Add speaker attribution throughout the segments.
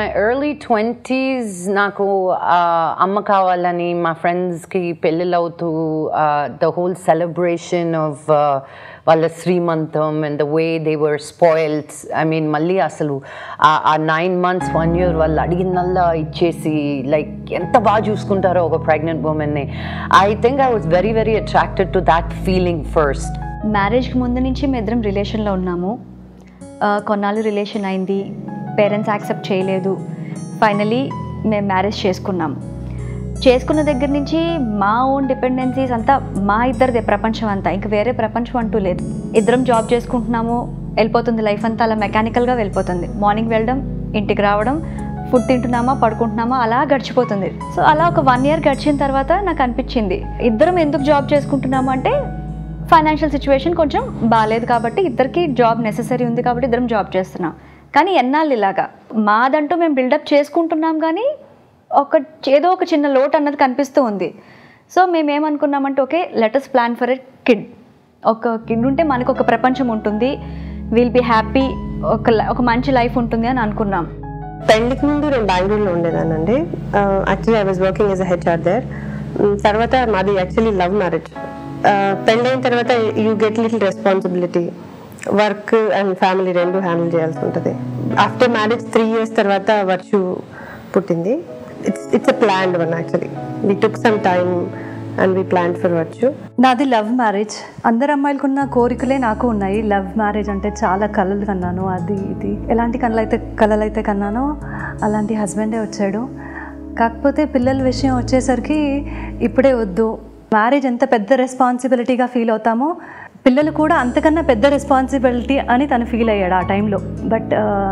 Speaker 1: My early twenties నాకు ఆ, అమ్మ కావాలని మా ఫ్రెండ్స్కి పెళ్ళిళ్ళు అవుతూ ద హోల్ సెలబ్రేషన్ ఆఫ్ వాళ్ళ Srimantham and the way they were spoils I mean మళ్ళీ అసలు ఆ- ఆ నైన్ మంత్స్ వన్ ఇయర్ వాళ్ళు అడిగినల్లా ఇచ్చేసి లైక్ ఎంత బాగా చూసుకుంటారో ఒక ప్రెగ్నెంట్ ఉమెన్ని I think I was very very attracted to that feeling first
Speaker 2: మ్యారేజ్కి ముందు నుంచి మేము ఇద్దరం రిలేషన్లో ఉన్నాము ఆ, కొన్నాళ్ళు రిలేషన్ అయింది పేరెంట్స్ యాక్సెప్ట్ చేయలేదు ఫైనలీ మేము మ్యారేజ్ చేసుకున్నాము చేసుకున్న దగ్గర నుంచి మా ఓన్ డిపెండెన్సీస్ అంతా మా ఇద్దరిదే ప్రపంచం అంతా ఇంకా వేరే ప్రపంచం అంటూ లేదు ఇద్దరం జాబ్ చేసుకుంటున్నాము వెళ్ళిపోతుంది లైఫ్ అంతా అలా మెకానికల్గా వెళ్ళిపోతుంది మార్నింగ్ వెళ్ళడం ఇంటికి రావడం ఫుడ్ తింటున్నామా పడుకుంటున్నామా అలా గడిచిపోతుంది సో అలా ఒక వన్ ఇయర్ గడిచిన తర్వాత నాకు అనిపించింది ఇద్దరం ఎందుకు జాబ్ చేసుకుంటున్నాము అంటే ఫైనాన్షియల్ సిచ్యువేషన్ కొంచెం బాగాలేదు కాబట్టి ఇద్దరికి జాబ్ నెససరీ ఉంది కాబట్టి ఇద్దరం జాబ్ చేస్తున్నాం కానీ ఎన్నాళ్ళు ఇలాగా మాదంటూ మేము బిల్డప్ చేసుకుంటున్నాం కానీ ఒక ఏదో ఒక చిన్న లోటు అన్నది కనిపిస్తూ ఉంది సో మేము ఏమనుకున్నామంటే okay let us plan for a kid ఒక కిడ్ ఉంటే మనకు ఒక ప్రపంచం ఉంటుంది విల్ బీ హ్యాపీ ఒక li- ఒక మంచి లైఫ్ ఉంటుంది అని అనుకున్నాం
Speaker 3: పెళ్లికి ముందు నేను బెంగళూరులో ఉండేదానండి actually I was working as a HR there తర్వాత మాది యాక్చువల్లీ లవ్ మ్యారేజ్ పెళ్ళైన తర్వాత you get little responsibility work and family రెండు హ్యాండిల్ చేయాల్సి ఉంటుంది ఆఫ్టర్ మ్యారేజ్ త్రీ ఇయర్స్ తర్వాత వర్షు పుట్టింది it's it's a planned one actually we took some time and we plan for Varshu
Speaker 4: నాది లవ్ మ్యారేజ్ అందరు అమ్మాయిలకున్న కోరికలే నాకు ఉన్నాయి లవ్ మ్యారేజ్ అంటే చాలా కళలు కన్నాను అది ఇది ఎలాంటి కళలు అయితే కళలు అయితే కన్నానో అలాంటి హస్బెండే వచ్చాడు కాకపోతే పిల్లల విషయం వచ్చేసరికి ఇప్పుడే వద్దు మ్యారేజ్ ఎంత పెద్ద రెస్పాన్సిబిలిటీగా ఫీల్ అవుతామో పిల్లలు కూడా అంతకన్నా పెద్ద రెస్పాన్సిబిలిటీ అని తను ఫీల్ అయ్యాడు ఆ టైంలో బట్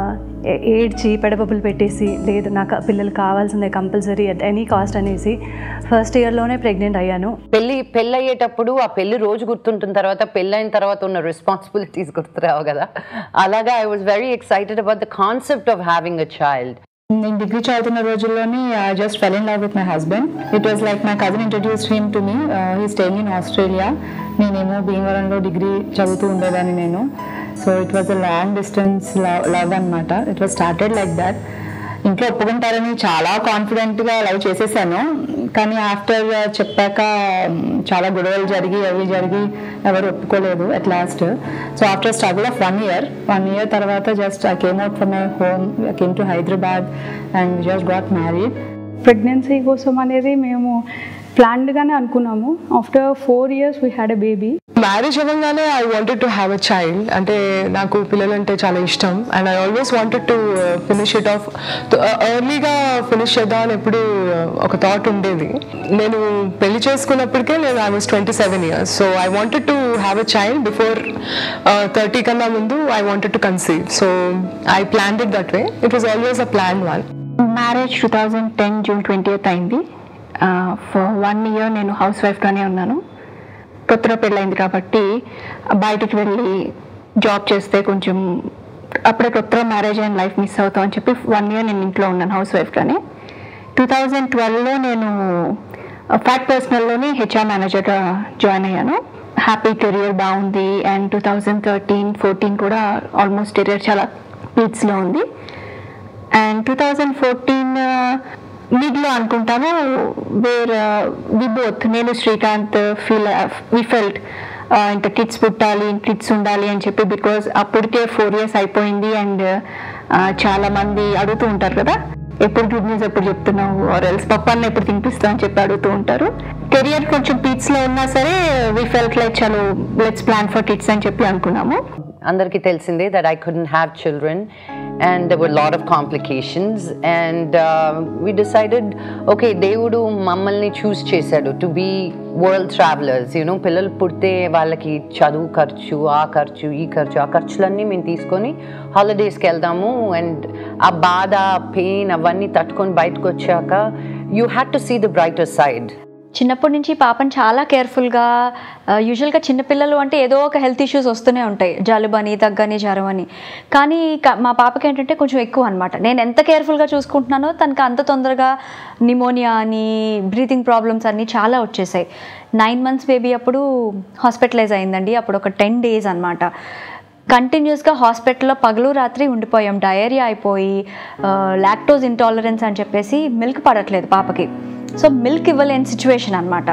Speaker 4: ఏడ్చి పెడబబ్బులు పెట్టేసి లేదు నాకు పిల్లలు కావాల్సిందే కంపల్సరీ అట్ ఎనీ కాస్ట్ అనేసి ఫస్ట్ ఇయర్లోనే ప్రెగ్నెంట్ అయ్యాను
Speaker 1: పెళ్లి పెళ్ళి అయ్యేటప్పుడు ఆ పెళ్లి రోజు గుర్తుంటున్న తర్వాత పెళ్ళైన తర్వాత ఉన్న రెస్పాన్సిబిలిటీస్ గుర్తురావు కదా అలాగా I was very excited about the concept of having a child
Speaker 5: నేను డిగ్రీ చదువుతున్న రోజుల్లోనే I just fell in love with my husband it was like my cousin introduce him to me he staying in Australia నేనేమో భీమవరంలో degree చదువుతూ ఉండేదాన్ని నేను so it was a long distance love love అనమాట it was started like that ఇంట్లో ఒప్పుకుంటారని చాలా కాన్ఫిడెంట్గా లవ్ చేసేసాను కానీ ఆఫ్టర్ చెప్పాక మ్, చాలా గొడవలు జరిగి అవి జరిగి ఎవరు ఒప్పుకోలేదు at last so after struggle of one year one year తర్వాత just I came out from my home I came to Hyderabad and just got married
Speaker 6: pregnancy కోసం అనేది మేము ప్లాన్డ్గానే అనుకున్నాము after four years we had a baby
Speaker 7: marriage అవ్వగానే I wanted to have a child అంటే నాకు పిల్లలంటే చాలా ఇష్టం and I always wanted to finish it off ఎర్లీగా ఫినిష్ చేద్దామని ఎప్పుడు ఒక థాట్ ఉండేది నేను పెళ్లి చేసుకున్నప్పటికే నేను I was twenty seven years so I wanted to have a child before thirty కన్నా ముందు I wanted to conceive so I plan it that way it was always a plan one
Speaker 5: marriage two thousand ten June twenty అయింది for one year నేను house వైఫ్గానే ఉన్నాను కొత్తలో పెళ్ళైంది కాబట్టి బయటికి వెళ్ళి జాబ్ చేస్తే కొంచెం అప్పుడే కొత్తలో మ్యారేజ్ అయిన లైఫ్ మిస్ అవుతాం అని చెప్పి వన్ ఇయర్ నేను ఇంట్లో ఉన్నాను హౌస్ వైఫ్గానే టూ థౌజండ్ ట్వెల్వ్లో నేను ఫ్యాట్ పర్సనల్లోని హెచ్ఆర్ మేనేజర్గా జాయిన్ అయ్యాను హ్యాపీ కెరియర్ బాగుంది and two thousand thirteen fourteen కూడా ఆల్మోస్ట్ కెరియర్ చాలా పీక్స్లో ఉంది అండ్ టూ థౌజండ్ ఫోర్టీన్ మిడ్లో అనుకుంటాను వేర్ వి బోత్ నేను శ్రీకాంత్ ఫీల్ వి ఫెల్ట్ ఇంత కిడ్స్ పుట్టాలి కిడ్స్ ఉండాలి అని చెప్పి బికాజ్ అప్పటికే ఫోర్ ఇయర్స్ అయిపోయింది అండ్ చాలా మంది అడుగుతూ ఉంటారు కదా ఎప్పుడు గుడ్ న్యూస్ ఎప్పుడు చెప్తున్నావు ఆర్ ఎల్స్ పప్పాన్ని ఎప్పుడు తినిపిస్తావు అని చెప్పి అడుగుతూ ఉంటారు కెరియర్ కొంచెం పీక్స్ లో ఉన్నా సరే వి ఫెల్ట్ లైక్ చలో లెట్స్ ప్లాన్ ఫర్ కిడ్స్ అని చెప్పి అనుకున్నాము
Speaker 1: అందరికీ తెలిసిందే that I couldn't have children and there were lot of complications and we decided okay దేవుడు మమ్మల్ని చూస్ చేశాడు to be world travellers you know పిల్లలు పుడితే వాళ్ళకి చదువు ఖర్చు ఆ ఖర్చు ఈ ఖర్చు ఆ ఖర్చులన్నీ మేము తీసుకొని హాలిడేస్కి వెళ్దాము అండ్ ఆ బాధ పెయిన్ అవన్నీ తట్టుకొని బయటకు వచ్చాక you had to see the brighter side
Speaker 2: చిన్నప్పటి నుంచి పాపని చాలా కేర్ఫుల్గా యూజువల్గా చిన్నపిల్లలు అంటే ఏదో ఒక హెల్త్ ఇష్యూస్ వస్తూనే ఉంటాయి జలుబని దగ్గని జ్వరం అని కానీ క- మా పాపకి ఏంటంటే కొంచెం ఎక్కువ అనమాట నేను ఎంత కేర్ఫుల్గా చూసుకుంటున్నానో తనకి అంత తొందరగా నిమోనియా అని బ్రీతింగ్ ప్రాబ్లమ్స్ అన్నీ చాలా వచ్చేసాయి నైన్ మంత్స్ బేబీ అప్పుడు హాస్పిటలైజ్ అయిందండి అప్పుడు ఒక టెన్ డేస్ అనమాట కంటిన్యూస్గా హాస్పిటల్లో పగలు రాత్రి ఉండిపోయాం డయేరియా అయిపోయి లాక్టోజ్ ఇంటాలరెన్స్ అని చెప్పేసి మిల్క్ పడట్లేదు పాపకి సో మిల్క్ ఇవ్వలేని సిచ్యువేషన్ అనమాట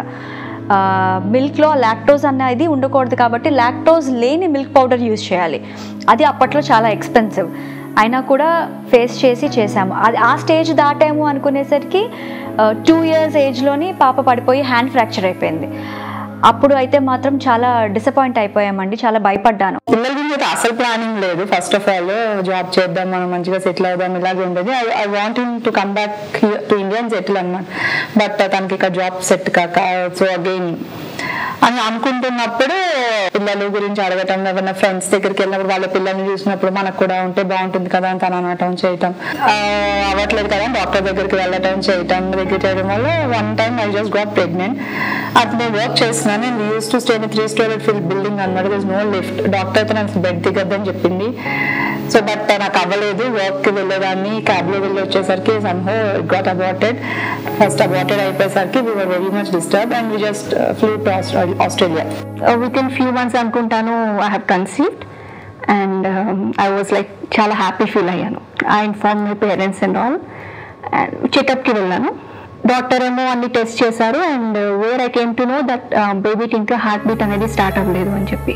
Speaker 2: మిల్క్లో లాక్టోజ్ అనేది ఉండకూడదు కాబట్టి లాక్టోజ్ లేని మిల్క్ పౌడర్ యూజ్ చేయాలి అది అప్పట్లో చాలా ఎక్స్పెన్సివ్ అయినా కూడా ఫేస్ చేసి చేసాము అది ఆ స్టేజ్ దాటాము అనుకునేసరికి టూ ఇయర్స్ ఏజ్లోని పాప పడిపోయి హ్యాండ్ ఫ్రాక్చర్ అయిపోయింది అప్పుడు అయితే మాత్రం చాలా డిసప్పాయింట్ అయిపోయామండి చాలా భయపడ్డాను
Speaker 8: పిల్లల గురించి అయితే అసలు ప్లానింగ్ లేదు ఫస్ట్ ఆఫ్ ఆల్ జాబ్ చేద్దాం మనం మంచిగా సెటిల్ అవుదాం ఇలాగే ఉండేది I want to come back to India settle అనమాట బట్ తనకి ఇక్కడ జాబ్ సెట్ కాక సో అగైన్ అని అనుకుంటున్నప్పుడు పిల్లల గురించి అడగటం ఏమైనా ఫ్రెండ్స్ దగ్గరికి వెళ్ళినప్పుడు వాళ్ళ పిల్లల్ని చూసినప్పుడు మనకు కూడా ఉంటే బాగుంటుంది కదా అని తను అనటం చేయటం ఆ, అవ్వట్లేదు కదా డాక్టర్ దగ్గరికి వెళ్ళటం చేయటం దగ్గర చేయడం వల్ల one time I just got pregnant అప్పుడు నేను వర్క్ చేస్తున్నాను నేను used to stay three storey feel building అనమాట దిస్ నో లిఫ్ట్ డాక్టర్ అయితే నాకు బెడ్ దిగద్దని చెప్పింది సో బట్ నాకు అవ్వలేదు వర్క్కి వెళ్ళేదాన్ని క్యాబ్లో వెళ్ళి వచ్చేసరికి somehow got aborted first aborted అయిపోయేసరికి we were very much disturb and we just flew to Australia
Speaker 5: with in few months అనుకుంటాను I have conceived and I was like చాలా హ్యాపీ ఫీల్ అయ్యాను I inform my parents and all and చెకప్కి వెళ్ళాను doctor ఏమో అన్ని test చేశారు and where I came to know that బేబీకి ఇంకా హార్ట్ బీట్ అనేది స్టార్ట్ అవ్వలేదు అని చెప్పి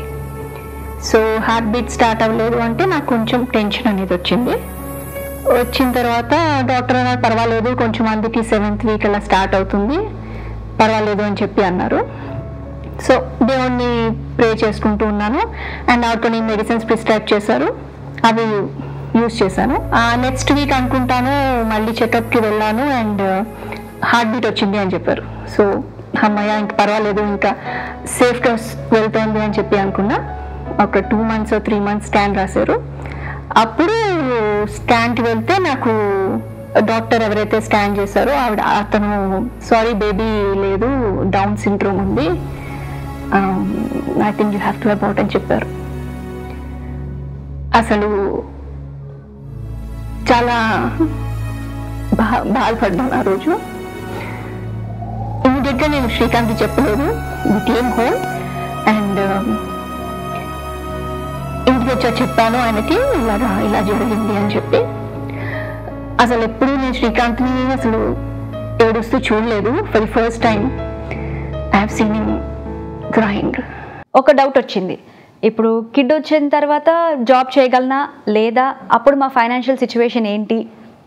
Speaker 5: సో హార్ట్ బీట్ స్టార్ట్ అవ్వలేదు అంటే నాకు కొంచెం టెన్షన్ అనేది వచ్చింది వచ్చిన తర్వాత డాక్టర్ అన్నారు పర్వాలేదు కొంచెం మందికి సెవెంత్ వీక్ అలా స్టార్ట్ అవుతుంది పర్వాలేదు అని చెప్పి అన్నారు సో దేవుణ్ణి ప్రే చేసుకుంటూ ఉన్నాను అండ్ ఆవిడ కొన్ని మెడిసిన్స్ ప్రిస్క్రైబ్ చేశారు అవి యూస్ చేశాను నెక్స్ట్ వీక్ అనుకుంటాను మళ్ళీ చెకప్కి వెళ్ళాను అండ్ హార్ట్ బీట్ వచ్చింది అని చెప్పారు సో అమ్మయ్య ఇంక పర్వాలేదు ఇంకా సేఫ్గా వెళ్తోంది అని చెప్పి అనుకున్నా ఒక two months three months scan రాశారు అప్పుడు స్కాన్కి వెళ్తే నాకు డాక్టర్ ఎవరైతే స్కాన్ చేశారో ఆవిడ అతను సారీ బేబీ లేదు డౌన్ సిండ్రోమ్ ఉంది I think you have to about అని చెప్పారు అసలు చాలా బా బాధపడ్డాను ఆ రోజు ఇమీడియట్గా నేను శ్రీకాంత్ చెప్పలేదు వి కేమ్ హోమ్ అండ్ ఇంటికి వచ్చా చెప్పాను ఆయనకి ఇలాగా ఇలా జరిగింది అని చెప్పి అసలు ఎప్పుడు నేను శ్రీకాంత్ని అసలు ఏడుస్తూ చూడలేదు for the first time I have seen him crying
Speaker 2: ఒక డౌట్ వచ్చింది ఇప్పుడు కిడ్ వచ్చిన తర్వాత జాబ్ చేయగలనా లేదా అప్పుడు మా ఫైనాన్షియల్ సిచ్యువేషన్ ఏంటి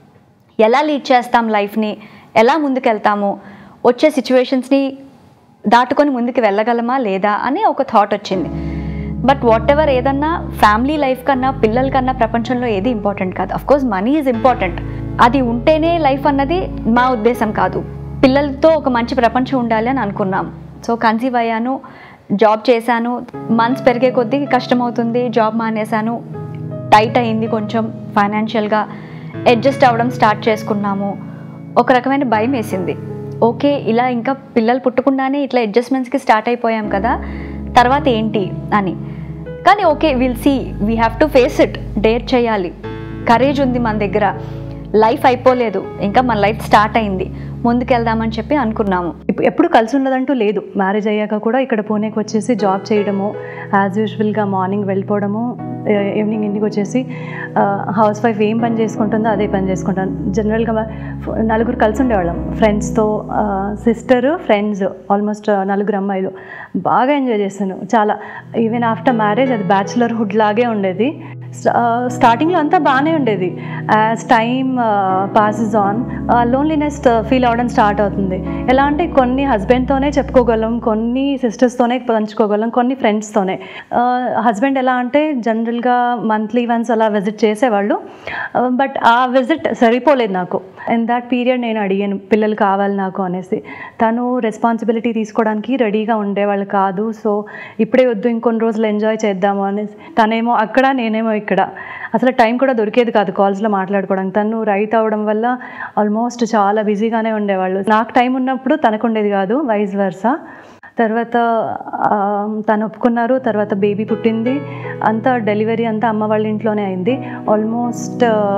Speaker 2: ఎలా లీడ్ చేస్తాం లైఫ్ని ఎలా ముందుకెళ్తాము వచ్చే సిచ్యువేషన్స్ని దాటుకొని ముందుకు వెళ్ళగలమా లేదా అని ఒక థాట్ వచ్చింది బట్ వాట్ ఎవర్ ఏదన్నా ఫ్యామిలీ లైఫ్ కన్నా పిల్లల కన్నా ప్రపంచంలో ఏది ఇంపార్టెంట్ కాదు of course money is important అది ఉంటేనే లైఫ్ అన్నది మా ఉద్దేశం కాదు పిల్లలతో ఒక మంచి ప్రపంచం ఉండాలి అని అనుకున్నాం సో కన్సీవ్ అయ్యాను జాబ్ చేశాను మంత్స్ పెరిగే కొద్దీ కష్టమవుతుంది జాబ్ మానేశాను టైట్ అయింది కొంచెం ఫైనాన్షియల్గా అడ్జస్ట్ అవ్వడం స్టార్ట్ చేసుకున్నాము ఒక రకమైన భయం వేసింది ఓకే ఇలా ఇంకా పిల్లలు పుట్టకుండానే ఇట్లా అడ్జస్ట్మెంట్స్కి స్టార్ట్ అయిపోయాం కదా తర్వాత ఏంటి అని కానీ okay will see we have to face it dare చేయాలి కరేజ్ ఉంది మన దగ్గర లైఫ్ అయిపోలేదు ఇంకా మన లైఫ్ స్టార్ట్ అయింది ముందుకెళ్దామని చెప్పి అనుకున్నాము
Speaker 4: ఇప్పు- ఎప్పుడు కలిసి ఉన్నదంటూ లేదు మ్యారేజ్ అయ్యాక కూడా ఇక్కడ పూణేకి వచ్చేసి జాబ్ చేయడము యాజ్ యూజువల్గా మార్నింగ్ వెళ్ళిపోవడము ఏ- ఈవినింగ్ ఇంటికి వచ్చేసి ఆ, హౌస్ వైఫ్ ఏం పని చేసుకుంటుందో అదే పని చేసుకుంటాను జనరల్గా మా- ఫ్- నలుగురు కలిసి ఉండేవాళ్ళం ఫ్రెండ్స్తో సిస్టర్ ఫ్రెండ్స్ ఆల్మోస్ట్ నలుగురు అమ్మాయిలు బాగా ఎంజాయ్ చేశాను చాలా ఈవెన్ ఆఫ్టర్ మ్యారేజ్ అది బ్యాచులర్ హుడ్ లాగే ఉండేది స్టార్టింగ్లో అంతా బాగానే ఉండేది as time passes on loneliness feel అవ్వడం స్టార్ట్ అవుతుంది ఎలా అంటే కొన్ని హస్బెండ్తోనే చెప్పుకోగలం కొన్ని సిస్టర్స్తోనే పంచుకోగలం కొన్ని ఫ్రెండ్స్తోనే హస్బెండ్ ఎలా అంటే జనరల్గా మంత్లీ వన్స్ అలా విజిట్ చేసేవాళ్ళు బట్ ఆ విజిట్ సరిపోలేదు నాకు ఇన్ దాట్ పీరియడ్ నేను అడిగాను పిల్లలు కావాలి నాకు అనేసి తను రెస్పాన్సిబిలిటీ తీసుకోవడానికి రెడీగా ఉండేవాళ్ళు కాదు సో ఇప్పుడే వద్దు ఇంకొన్ని రోజులు ఎంజాయ్ చేద్దాము అనేసి తనేమో అక్కడ నేనేమో ఇక్కడ అసలు టైం కూడా దొరికేది కాదు కాల్స్లో మాట్లాడుకోవడానికి తను రైట్ అవ్వడం వల్ల ఆల్మోస్ట్ చాలా బిజీగానే ఉండేవాళ్ళు నాకు టైం ఉన్నప్పుడు తనకు ఉండేది కాదు వైస్ వర్సా తర్వాత ఆ, తను ఒప్పుకున్నారు తర్వాత బేబీ పుట్టింది అంతా డెలివరీ అంతా అమ్మ వాళ్ళ ఇంట్లోనే అయింది ఆల్మోస్ట్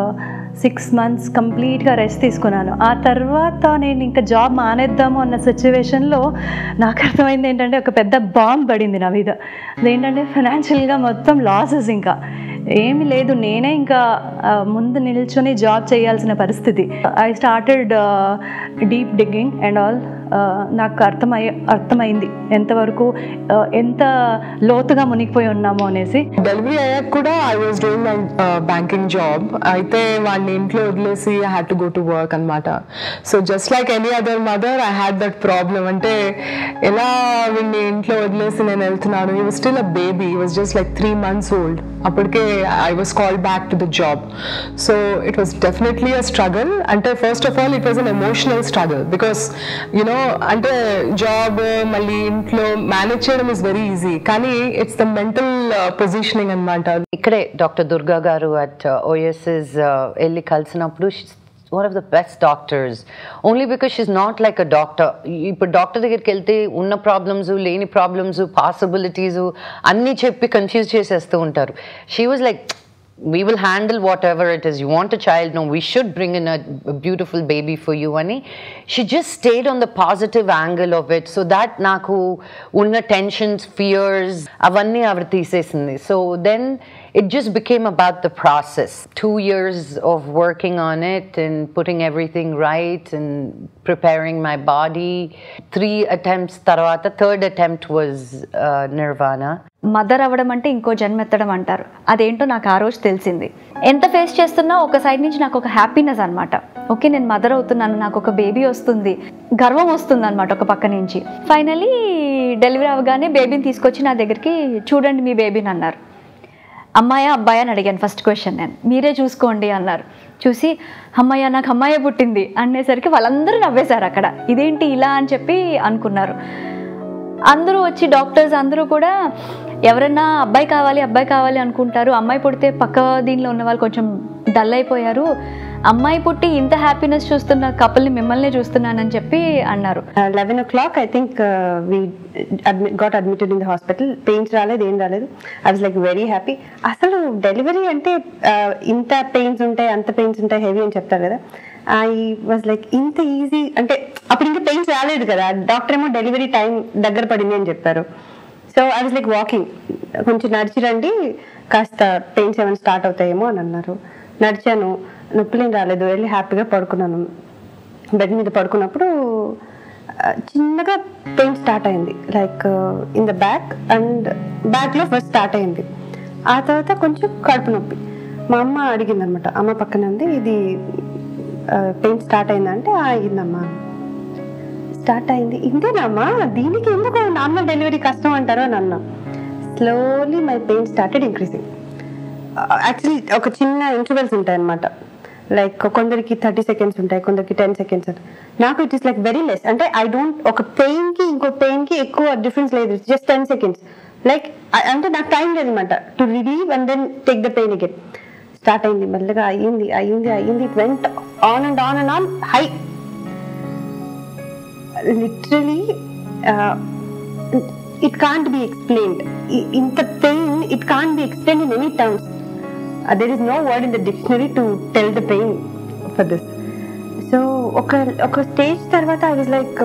Speaker 4: సిక్స్ మంత్స్ కంప్లీట్గా రెస్ట్ తీసుకున్నాను ఆ తర్వాత నేను ఇంకా జాబ్ మానేద్దాము అన్న సిచ్యువేషన్లో నాకు అర్థమైంది ఏంటంటే ఒక పెద్ద బాంబ్ పడింది నా మీద అదేంటంటే ఫైనాన్షియల్గా మొత్తం లాసెస్ ఇంకా ఏమీ లేదు నేనే ఇంకా ఆ, ముందు నిల్చొని జాబ్ చేయాల్సిన పరిస్థితి I started deep digging and all నాకు అర్థమై అర్థమైంది ఎంతవరకు ఆ, ఎంత లోతుగా మునిగిపోయి ఉన్నామో అనేసి
Speaker 7: డెలివరీ అయ్యాక కూడా I was doing my banking job అయితే వాడిని ఇంట్లో వదిలేసి I had to go to work అనమాట so just like any other mother I had that problem అంటే ఎలా వీడిని ఇంట్లో వదిలేసి నేను వెళ్తున్నాను he was still a baby he was just like three months old అప్పటికే I was call back to the job so it was definitely a struggle అంటే first of all it was an emotional struggle because you know అంటే job మళ్ళీ ఇంట్లో manage చేయడం is very easy కానీ it's the mental positioning అనమాట
Speaker 1: ఇక్కడే doctor Durga గారు at OSS వెళ్ళి కలిసినప్పుడు one of the best doctors only because she's not like a doctor ఇప్పుడు డాక్టర్ దగ్గరికి వెళ్తే ఉన్న ప్రాబ్లమ్స్ లేని ప్రాబ్లమ్స్ పాసిబిలిటీస్ అన్నీ చెప్పి కన్ఫ్యూజ్ చేసేస్తూ ఉంటారు she was like we will handle whatever it is. You want a child? No, we should bring in a, a beautiful baby for you. Ani, she just stayed on the positive angle of it. So that నాకు ఉన్న tensions, fears, అవన్నీ ఆవిడ తీసేసింది. So then it just became about the process. Two years of working on it and putting everything right and preparing my body. Three attempts తర్వాత third attempt was uh, Nirvana.
Speaker 2: Mother అవ్వడం అంటే ఇంకో జన్మెత్తడం అంటారు అదేంటో నాకు ఆ రోజు తెలిసింది ఎంత ఫేస్ చేస్తున్నా ఒక సైడ్ నుంచి నాకు ఒక హ్యాపీనెస్ అనమాట ఓకే నేను మదర్ అవుతున్నాను నాకు ఒక బేబీ వస్తుంది గర్వం వస్తుంది అనమాట ఒక పక్క నుంచి ఫైనలీ డెలివరీ అవ్వగానే బేబీని తీసుకొచ్చి నా దగ్గరికి చూడండి మీ బేబీని అన్నారు అమ్మాయా అబ్బాయి అని అడిగాను ఫస్ట్ క్వశ్చన్ నేను మీరే చూసుకోండి అన్నారు చూసి అమ్మాయ నాకు అమ్మాయే పుట్టింది అనేసరికి వాళ్ళందరూ నవ్వేశారు అక్కడ ఇదేంటి ఇలా అని చెప్పి అనుకున్నారు అందరూ వచ్చి డాక్టర్స్ అందరూ కూడా ఎవరన్నా అబ్బాయి కావాలి అబ్బాయి కావాలి అనుకుంటారు అమ్మాయి పుడితే పక్క దీనిలో ఉన్న వాళ్ళు కొంచెం డల్ అయిపోయారు అమ్మాయి పుట్టి ఇంత హ్యాపీనెస్ చూస్తున్న కపుల్ని మిమ్మల్ని చూస్తున్నానని చెప్పి అన్నారు
Speaker 3: eleven o'clock I think we got admitted in the hospital pains రాలేదు ఏం రాలేదు I was like very happy అసలు డెలివరీ అంటే uh, ఇంత పెయిన్స్ ఉంటాయి అంత పెయిన్స్ ఉంటాయి హెవీ అని చెప్తారు కదా ఐ వాజ్ లైక్ ఇంత ఈజీ అంటే అప్పుడు ఇంకా పెయిన్స్ రాలేదు కదా డాక్టర్ ఏమో డెలివరీ టైం దగ్గర పడింది అని చెప్పారు so I was like walking కొంచెం నడిచి రండి కాస్త పెయిన్స్ ఏమైనా స్టార్ట్ అవుతాయేమో అని అన్నారు నడిచాను నొప్పులేం రాలేదు వెళ్ళి హ్యాపీగా పడుకున్నాను బెడ్ మీద పడుకున్నప్పుడు ఆ, చిన్నగా పెయిన్ స్టార్ట్ అయింది like in the back and బ్యాక్లో ఫస్ట్ స్టార్ట్ అయింది ఆ తర్వాత కొంచెం కడుపు నొప్పి మా అమ్మ అడిగింది అనమాట అమ్మ పక్కన ఉంది ఇది పెయిన్ స్టార్ట్ అయిందంటే "ఆ, అయిందమ్మా స్టార్ట్ అయింది ఇంతేనమ్మా దీనికి ఎందుకు నార్మల్ డెలివరీ కష్టం అంటారు అని అన్నా slowly my pain started increasing actually ఒక చిన్న ఇంటర్వెల్స్ ఉంటాయి అనమాట లైక్ కొందరికి థర్టీ సెకండ్స్ ఉంటాయి కొందరికి టెన్ సెకండ్స్ నాకు it is like very less అంటే ఐ డోంట్ ఒక పెయిన్ కి ఇంకో పెయిన్ కి ఎక్కువ డిఫరెన్స్ లేదు జస్ట్ టెన్ సెకండ్స్ లైక్ అంటే నాకు టైం లేదనమాట to relieve and then take the pain again start అయింది మెల్లగా అయ్యింది అయ్యింది అయ్యింది it went on and on and on high literally it can't be explained ఇంత pain it can't be explain in any terms there is no word in the dictionary to tell the pain for this so ఒక ఒక stage తర్వాత I was like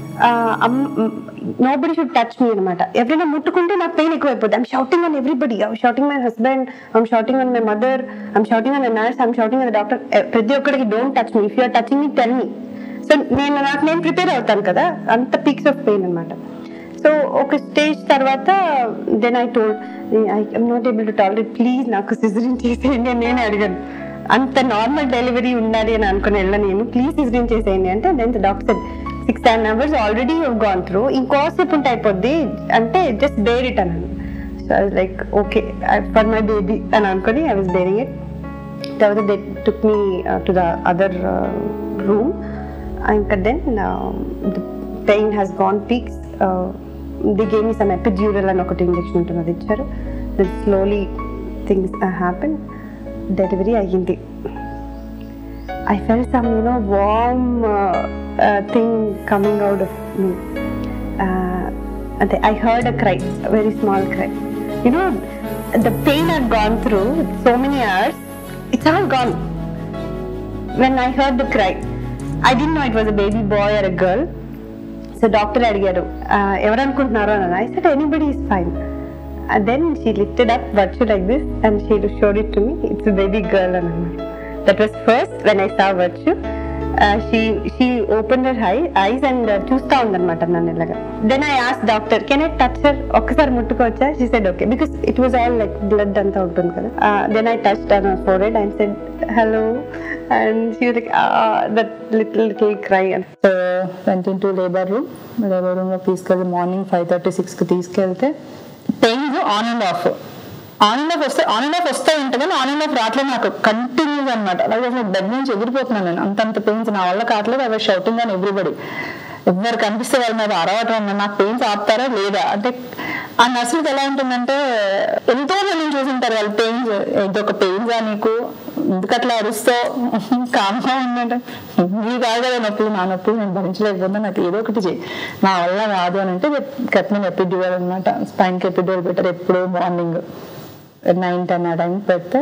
Speaker 3: nobody should touch me అనమాట ఎవరైనా ముట్టుకుంటే నాకు pain ఎక్కువ అయిపోతుంది I'm shouting on everybody I'm shouting my husband I'm shouting on my mother I'm shouting on nurse I'm shouting on doctor ప్రతి ఒక్కరికి don't touch me if you're touching me tell me so నేను నాకు నేను prepare అవుతాను కదా అంత peaks of pain అనమాట so ఒక స్టేజ్ తర్వాత then I told I am not able to tolerate please నాకు సిజరిన్ చేసేయండి అని నేనే అడిగాను అంత నార్మల్ డెలివరీ ఉండాలి అని అనుకుని వెళ్ళ నేను ప్లీజ్ సిజరిన్ చేసేయండి అంటే then doctor six seven hours already gone through ఇంకోసేపు ఉంటే అయిపోద్ది అంటే జస్ట్ బేర్ ఇట్ అన్నాను so I like okay for my baby అని అనుకుని ఐ వాజ్ బేరింగ్ ఇట్ తర్వాత they took me to the other room ఇంకా then the pain has gone peaks they gave me some epidural అని ఒకటి injection ఉంటుంది అది ఇచ్చారు then slowly things happen delivery అయ్యింది I fell some you know warm thing coming out of me అంటే I heard a cry very small cry you know the pain are gone through so many hours it's all gone
Speaker 8: when I heard the cry I డి know it was a baby boy or a girl so doctor అడిగారు "Ah, ఎవరు అనుకుంటున్నారు అని I said anybody is fine then she lifted up వర్చు like this and she showed it to me it's baby girl అని అన్నమాట that was first when I saw వర్చు she she open their high eyes and చూస్తా ఉందన్నమాట నన్ను ఇలాగా then I ఆస్ doctor can I touch her ఒక్కసారి ముట్టుకోవచ్చా she said okay because it was all like blood అంతా ఉంటుంది కదా then I touch on forehead and said hello and she like that little little cry so went to labour room labour రూమ్లో తీసుకెళ్ళి morning five thirty సిక్స్కి తీసుకెళ్తే pains on and off on and off వస్తే on and off వస్తే ఉంటుంది కానీ on and of రావట్లేదు నాకు కంటిన్యూస్ అనమాట అలాగే అసలు బెడ్ నుంచి ఎగిరిపోతున్నాను నేను అంతంత పెయిన్స్ నా వల్ల కావట్లేదు అవి షౌటింగ్ అని ఎవ్రీబడి ఎవరు కనిపిస్తే వాళ్ళ మీద అరవటం అన్న నాకు పెయిన్స్ ఆపుతారా లేదా అంటే ఆ నర్సులకి ఎలా ఉంటుందంటే ఎంతో మందిని చూసింటారు వాళ్ళు పెయిన్స్ ఇదొక పెయిన్స్ నీకు ఎందుకు అట్లా అరుస్తావు కామ్గా ఉందంటే నీ కాదు కదా నొప్పులు నా నొప్పులు నేను భరించలేకపోతే నాకు ఏదో ఒకటి చేయి నా వల్ల కాదు అని అంటే కట్నం ఎపిడ్యూల్ అనమాట స్పైన్కి ఎపిడ్యూల్ పెట్టారు ఎప్పుడు మార్నింగ్ నైన్ టెన్ ఆ టైం పెడితే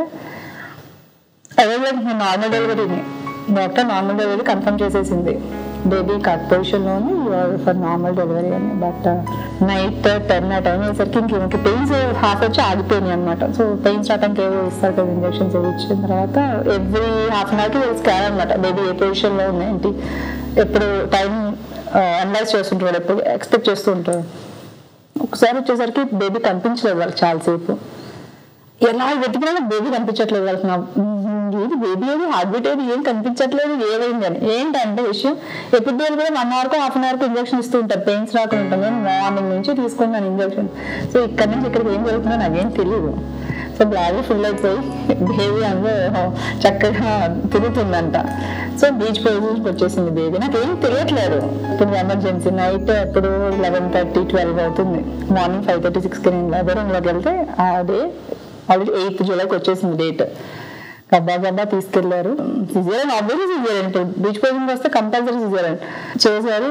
Speaker 8: అదే నార్మల్ డెలివరీని డాక్టర్ నార్మల్ డెలివరీ కన్ఫర్మ్ చేసేసింది బేబీ కట్ పొజిషన్లోని ఫర్ నార్మల్ డెలివరీ అని బట్ నైట్ టెన్ ఆ టైం అయ్యేసరికి ఇంక ఇంక పెయిన్స్ హాఫ్ వచ్చి ఆగిపోయినాయి అనమాట సో పెయిన్స్ రావడానికి ఏవో ఇస్తారు కదా ఇంజెక్షన్స్ ఏవి ఇచ్చిన తర్వాత ఎవ్రీ హాఫ్ అన్ అవర్కి స్కాన్ అనమాట బేబీ ఏ పొజిషన్లో ఉంది ఏంటి ఎప్పుడు టైం అనలైజ్ చేస్తుంటాడు ఎప్పుడు ఎక్స్పెక్ట్ చేస్తూ ఉంటాడు ఒకసారి వచ్చేసరికి బేబీ కనిపించలేదు వాళ్ళకి చాలాసేపు ఎలా వెతికినా బేబీ కనిపించట్లేదు వాళ్ళకి నా ఏది బేబీ ఏది హార్ట్ బీట్ ఏది ఏం కనిపించట్లేదు ఏమైంది అని ఏంటంటే విషయం ఎపిడ్యూల్ కూడా one hour half an hour injection ఇస్తూ ఉంటారు పెయిన్స్ రాకుండా ఉంటాం నేను మార్నింగ్ నుంచి తీసుకున్నాను ఇంజెక్షన్ సో ఇక్కడ నుంచి ఇక్కడికి ఏం జరుగుతుందో నాకేం తెలియదు సో బ్లాడీ ఫుల్ అయిపోయి బేబీ అందులో చక్కగా తిరుగుతుందంట సో బీచ్ పొజిషన్కి వచ్చేసింది బేబీ నాకు ఏం తెలియట్లేదు ఇప్పుడు ఎమర్జెన్సీ నైట్ ఎప్పుడు లెవెన్ థర్టీ ట్వెల్వ్ అవుతుంది మార్నింగ్ ఫైవ్ థర్టీ సిక్స్కి నేను లేబర్ రూమ్లోకి వెళ్తే అదే ఆల్రెడీ ఎయిత్ జూలైకి వచ్చేసింది డేట్ గబ్బా గబ్బా తీసుకెళ్లారు సిజేరియన్ ఆబ్వియస్లీ సిజేరియన్ ఇప్పుడు బీచ్ పొజిషన్కి వస్తే కంపల్సరీ సిజేరియన్ చేశారు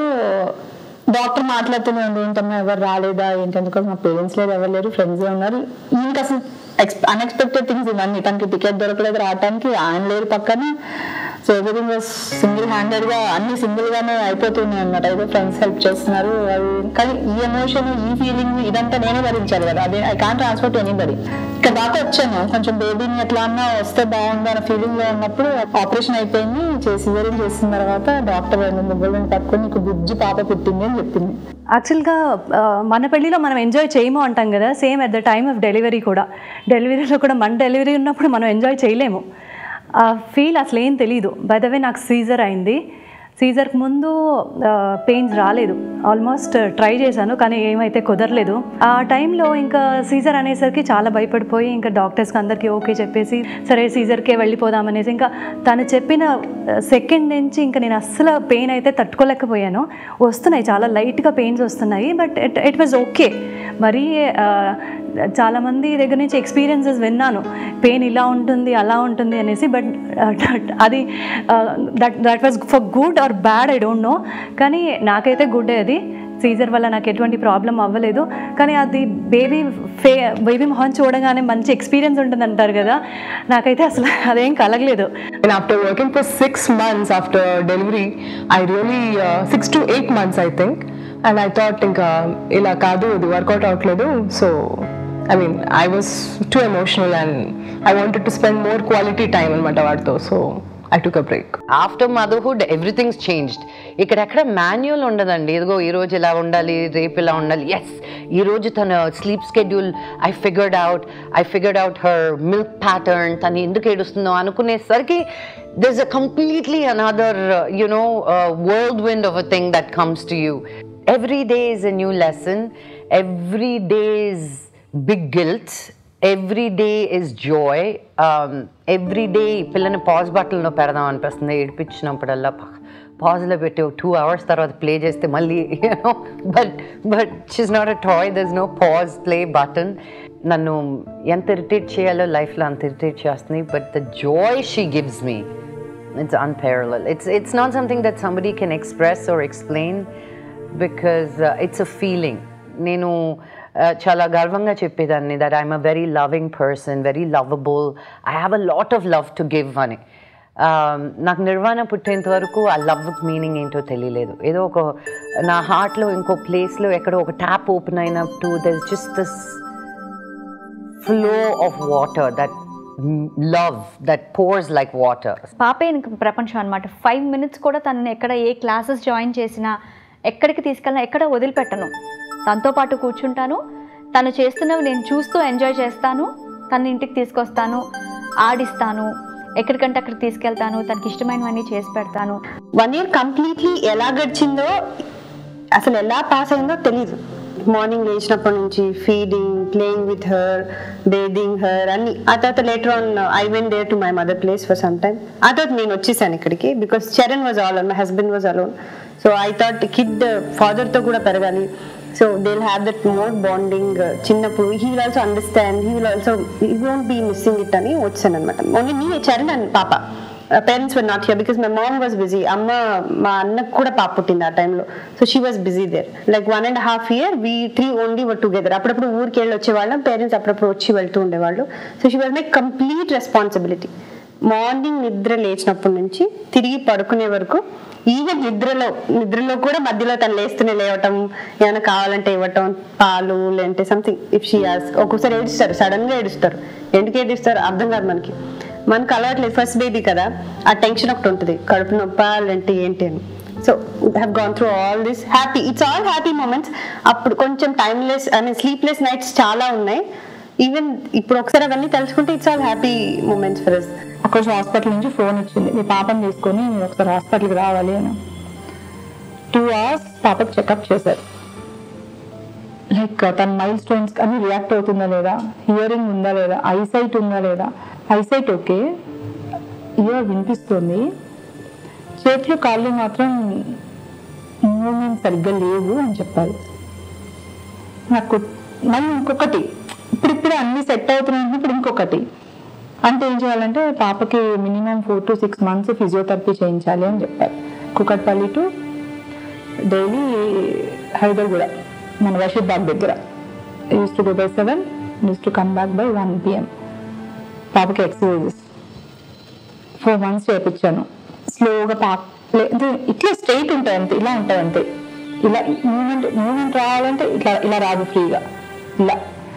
Speaker 8: డాక్టర్ మాట్లాడుతూనే ఉంది ఏంటమ్మా ఎవరు రాలేదా ఏంటంటే మా పేరెంట్స్ లేదు ఎవరు లేరు ఫ్రెండ్స్ ఉన్నారు ఇంకా అసలు అన్ఎక్స్పెక్టెడ్ థింగ్స్ ఇవన్నీ తనకి టికెట్ దొరకలేదు రావడానికి ఆయన లేరు పక్కన సో ఎవ్రీథింగ్ సింగిల్ హ్యాండెడ్ గా అన్ని సింగిల్ గానే అయిపోతున్నాయి అనమాట ఏదో ఫ్రెండ్స్ హెల్ప్ చేస్తున్నారు అవి కానీ ఈ ఎమోషన్ ఈ ఫీలింగ్ ఇదంతా నేనే భరించాలి కదా అదే I can't transfer to anybody ఇక్కడ దాకా వచ్చాను కొంచెం బేబీని ఎట్లా అన్నా వస్తే బాగుంది అన్న ఫీలింగ్ లో ఉన్నప్పుడు ఆపరేషన్ అయిపోయింది చేసి సిజరీన్ చేసిన తర్వాత డాక్టర్ రెండు ముగ్గులను పట్టుకొని నీకు బుజ్జి పాప పుట్టింది అని చెప్పింది
Speaker 4: యాక్చువల్గా ఆ, మన పెళ్ళిలో మనం ఎంజాయ్ చేయము అంటాం కదా same at the time of delivery కూడా డెలివరీలో కూడా మన డెలివరీ ఉన్నప్పుడు మనం ఎంజాయ్ చేయలేము ఆ ఫీల్ అసలు ఏం తెలీదు బై ద వే నాకు సీజర్ అయింది సీజర్కి ముందు పెయిన్స్ రాలేదు ఆల్మోస్ట్ ట్రై చేశాను కానీ ఏమైతే కుదరలేదు ఆ టైంలో ఇంకా సీజర్ అనేసరికి చాలా భయపడిపోయి ఇంకా డాక్టర్స్కి అందరికీ ఓకే చెప్పేసి సరే సీజర్కే వెళ్ళిపోదామనేసి ఇంకా తను చెప్పిన సెకండ్ నుంచి ఇంకా నేను అస్సలు పెయిన్ అయితే తట్టుకోలేకపోయాను వస్తున్నాయి చాలా లైట్గా పెయిన్స్ వస్తున్నాయి but it it was okay మరీ ఆ, చాలామంది దగ్గర నుంచి ఎక్స్పీరియన్సెస్ విన్నాను పెయిన్ ఇలా ఉంటుంది అలా ఉంటుంది అనేసి బట్ అది that that was for good or bad I don't know కానీ నాకైతే గుడ్ అది సీజర్ వల్ల నాకు ఎటువంటి ప్రాబ్లం అవ్వలేదు కానీ అది బేబీ ఫే బేబీ మొహం చూడగానే మంచి ఎక్స్పీరియన్స్ ఉంటుంది అంటారు కదా నాకైతే అసలు అదేం కలగలేదు
Speaker 7: And after working for six months after delivery, I really uh, six to eight months I think, and I thought ఇంకా ఇలా కాదు ఇది వర్కౌట్ అవ్వట్లేదు so I mean I was too emotional and I wanted to spend more quality time అనమాట వాడితో so I took a break
Speaker 1: after motherhood everything's changed ఇక్కడ ఎక్కడ manual ఉండదండి ఇదిగో ఈ రోజు ఇలా ఉండాలి రేపు ఇలా ఉండాలి ఎస్ ఈ రోజు తన sleep schedule I figured out I figured out her milk pattern తను ఎందుకు ఏడుస్తుందో అనుకునేసరికి this a completely another you know whirlwind of a thing that comes to you every day is a new lesson every day is big guilts every day is joy every day పిల్లని pause బట్టల్లో పెడదాం అనిపిస్తుంది ఏడిపించినప్పుడల్లా పాజ్లో పెట్టి two hours తర్వాత play చేస్తే మళ్ళీ you know but but she's not a toy there is no pause play button నన్ను ఎంత ఇరిటేట్ చేయాలో లైఫ్లో అంత ఇరిటేట్ చేస్తుంది but the joy she gives me it's unparalleled. It's it's not something that somebody can express or explain because uh, it's a feeling. నేను uh, చాలా గర్వంగా చెప్పేదాన్ని that I'm a very loving person very lovable I have a lot of love to give అని నాకు నిర్వాణ పుట్టేంత వరకు ఆ love meaning ఏంటో తెలియలేదు ఏదో ఒక నా హార్ట్లో ఇంకో ప్లేస్లో ఎక్కడో ఒక ట్యాప్ ఓపెన్ అయినట్టు there just this flow of water that love that pours like water
Speaker 2: పాపే ఇంక ప్రపంచం అనమాట ఫైవ్ మినిట్స్ కూడా తనని ఎక్కడ ఏ క్లాసెస్ జాయిన్ చేసినా ఎక్కడికి తీసుకెళ్ళినా ఎక్కడ వదిలిపెట్టను తనతో పాటు కూర్చుంటాను తను చేస్తున్నవి నేను చూస్తూ ఎంజాయ్ చేస్తాను తన ఇంటికి తీసుకొస్తాను ఆడిస్తాను ఎక్కడికంటే అక్కడికి తీసుకెళ్తాను తనకి ఇష్టమైనవన్నీ చేసి పెడతాను
Speaker 3: వన్ ఇయర్ కంప్లీట్లీ ఎలా గడిచిందో అసలు ఎలా పాస్ అయిందో తెలీదు మార్నింగ్ లేచినప్పటి నుంచి feeding playing with her bathing her అన్ని ఆ తర్వాత later on I went there to my mother place for some time ఆ తర్వాత నేను వచ్చేసాను ఇక్కడికి because Charan was all my husband was alone so I thought kid ఫాదర్తో కూడా పెరగాలి so they will have that more bonding చిన్నప్పుడు he will also understand he will also he won't be missing it అని వచ్చాను అనమాట ఓన్లీ మీ చరణ్ అండ్ పాప parents were not here because my mom was busy అమ్మ మా అన్నకు కూడా పాప పుట్టింది ఆ టైంలో so she was busy there like one and half year we three only were together అప్పుడప్పుడు ఊరికి వెళ్ళి వచ్చేవాళ్ళం పేరెంట్స్ అప్పుడప్పుడు వచ్చి వెళ్తూ ఉండేవాళ్ళు so she was my complete responsibility morning నిద్ర లేచినప్పటి నుంచి తిరిగి పడుకునే వరకు ఈవెన్ నిద్రలో నిద్రలో కూడా మధ్యలో తను లేస్తూనే లేవటం ఏమైనా కావాలంటే ఇవ్వటం పాలు లేదంటే సంథింగ్ ఇఫ్ షీ హాస్ ఒక్కొక్కసారి ఏడుస్తారు సడన్ గా ఏడుస్తారు ఎందుకు ఏడుస్తారు అర్థం కాదు మనకి మనకు అలవాట్లేదు ఫస్ట్ బేబీ కదా ఆ టెన్షన్ ఒకటి ఉంటుంది కడుపు నొప్ప లేదంటే ఏంటి అని so have gone through all this happy it's all happy moments అప్పుడు కొంచెం timeless I mean sleepless nights చాలా ఉన్నాయి ఈవెన్ ఇప్పుడు ఒకసారి అవన్నీ తలుచుకుంటే it's all happy moments for us
Speaker 8: ఒకరోజు హాస్పిటల్ నుంచి ఫోన్ వచ్చింది మీ పాపని తీసుకొని మీరు ఒకసారి హాస్పిటల్కి రావాలి అని టూ అవర్స్ పాపకి చెకప్ చేశారు లైక్ తన మైల్ స్టోన్స్ అని రియాక్ట్ అవుతుందా లేదా హియరింగ్ ఉందా లేదా ఐసైట్ ఉందా లేదా ఐసైట్ ఓకే ఇయర్ వినిపిస్తుంది చేతులు కాళ్ళు మాత్రం మూమెంట్ సరిగ్గా లేవు అని చెప్పారు నాకు మళ్ళీ ఇంకొకటి ఇప్పుడు ఇప్పుడు అన్ని సెట్ అవుతున్నాయి ఇప్పుడు ఇంకొకటి అంటే ఏం చేయాలంటే పాపకి minimum four to six months physiotherapy చేయించాలి అని చెప్పారు కుకట్పల్లి టు డైలీ హైదర్గూడ మన రషీద్ బాగ్ దగ్గర used to go by seven used to come back by one PM పాపకి ఎక్సర్సైజెస్ ఫోర్ మంత్స్ చేయించాను స్లోగా పాప లేదు ఇట్లా స్ట్రైట్ ఉంటాయి అంతే ఇలా ఉంటాయి అంతే ఇలా మూమెంట్ మూమెంట్ రావాలంటే ఇట్లా ఇలా రాదు ఫ్రీగా ఇలా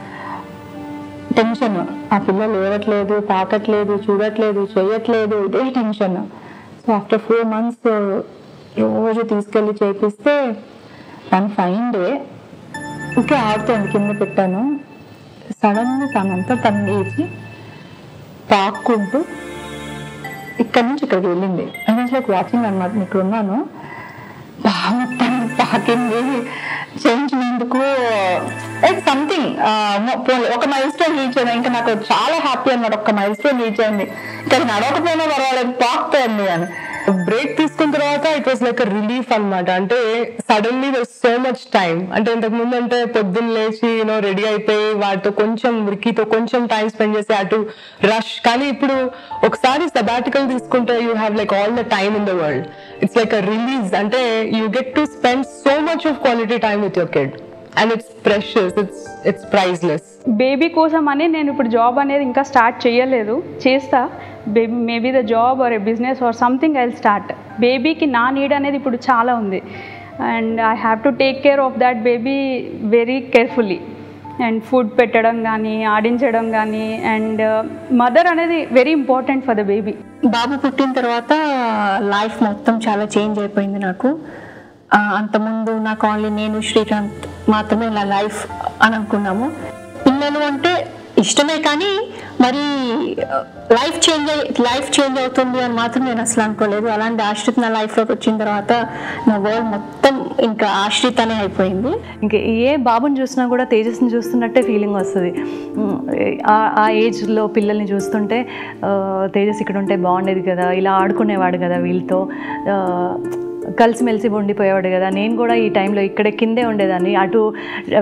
Speaker 8: టెన్షన్ ఆ పిల్ల లేవట్లేదు తాకట్లేదు చూడట్లేదు చేయట్లేదు ఇదే tension so after four months రోజు తీసుకెళ్ళి చేపిస్తే తను ఫైన్ డే ఇంకా ఆడుతోంది కింద పెట్టాను సడన్గా తనంతా తను లేచి తాక్కుంటూ ఇక్కడ నుంచి ఇక్కడికి వెళ్ళింది అంటే లైక్ వాచింగ్ అనమాట మీకు ఉన్నాను బాగా మొత్తం తాకింది చేయించినందుకు లైక్ సంథింగ్ ఒక మైల్ స్టోన్ రీచ్ అయింది ఇంకా నాకు చాలా హ్యాపీ అన్నమాట ఒక మైల్ స్టోన్ రీచ్ అయింది ఇక్కడ నడవకపోయినా పర్వాలేదు తాకుతోంది అని
Speaker 7: బ్రేక్ తీసుకున్న తర్వాత ఇట్ వాస్ లైక్ రిలీఫ్ అన్నమాట అంటే సడన్లీ సో మచ్ టైం అంటే ఇంతకు ముందు అంటే పొద్దున్న లేచి యూనో రెడీ అయిపోయి వాటితో కొంచెం రికీతో కొంచెం టైం స్పెండ్ చేసి అటు రష్ కానీ ఇప్పుడు ఒకసారి సబాటికల్ తీసుకుంటే you have like all the time in the world it's like a release అంటే you get to spend so much of quality time with your kid and it's precious it's it's priceless
Speaker 6: baby కోసం అని నేను ఇప్పుడు job అనేది ఇంకా start చేయలేదు చేస్తా baby maybe the job or a business or something I start బేబీకి నా నీడ్ అనేది ఇప్పుడు చాలా ఉంది and I have to take care of that baby very carefully and food పెట్టడం కానీ ఆడించడం కానీ అండ్ మదర్ అనేది very important for the baby
Speaker 8: బాబు పుట్టిన తర్వాత లైఫ్ మొత్తం చాలా చేంజ్ అయిపోయింది నాకు ఆ, అంతకుముందు నాకు ఓన్లీ నేను శ్రీకాంత్ మాత్రమే నా లైఫ్ అని అనుకున్నాము పిల్లలు అంటే ఇష్టమే కానీ మరి లైఫ్ చేంజ్ లైఫ్ చేంజ్ అవుతుంది అని మాత్రం నేను అసలు అనుకోలేదు అలాంటి ఆశ్రిత్ నా లైఫ్లోకి వచ్చిన తర్వాత నా వరల్డ్ మొత్తం ఇంకా ఆశ్రిత్ అనే అయిపోయింది
Speaker 4: ఇంక ఏ బాబుని చూసినా కూడా తేజస్ని చూస్తున్నట్టే ఫీలింగ్ వస్తుంది ఉమ్, ఆ- ఆ ఏజ్లో పిల్లల్ని చూస్తుంటే ఆ, తేజస్ ఇక్కడ ఉంటే బాగుండేది కదా ఇలా ఆడుకునేవాడు కదా వీళ్ళతో ఆ, కలిసిమెలిసి ఉండిపోయేవాడు కదా నేను కూడా ఈ టైంలో ఇక్కడే కిందే ఉండేదాన్ని అటు